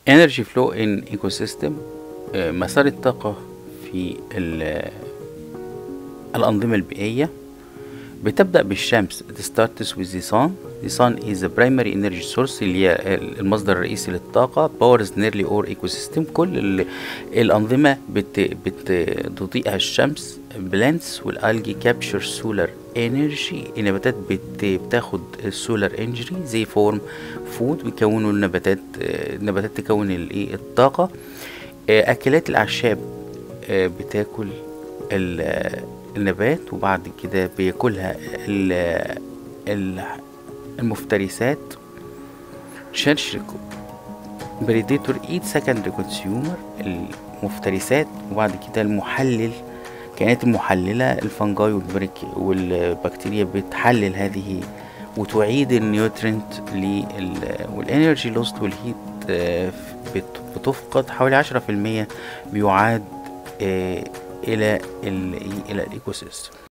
energy flow in ecosystem آه، مسار الطاقة في ال- الأنظمة البيئية بتبدأ بالشمس it starts with the sun the sun is the primary energy source اللي هي المصدر الرئيسي للطاقة powers nearly all ecosystem كل ال- الأنظمة بت بت بتضيئها الشمس plants والالجي capture solar energy النباتات بت بتاخد السولار انرجي زي فورم فود بيكونوا النباتات آه، النباتات تكون الايه الطاقة آه، أكلات الأعشاب آه، بتاكل ال- آه، النبات وبعد كده بياكلها ال- ال- المفترسات شرش بريديتور ايت سكندري كونسيومر المفترسات وبعد كده المحلل كائنات المحللة الفنجاي والبريك- والبكتيريا بتحلل هذه وتعيد النيوترينت لل والانرجي لوست والهيت آه، بت- بتفقد حوالي عشرة في المية بيعاد آه، إلى ال- إلى الإيكو سيستم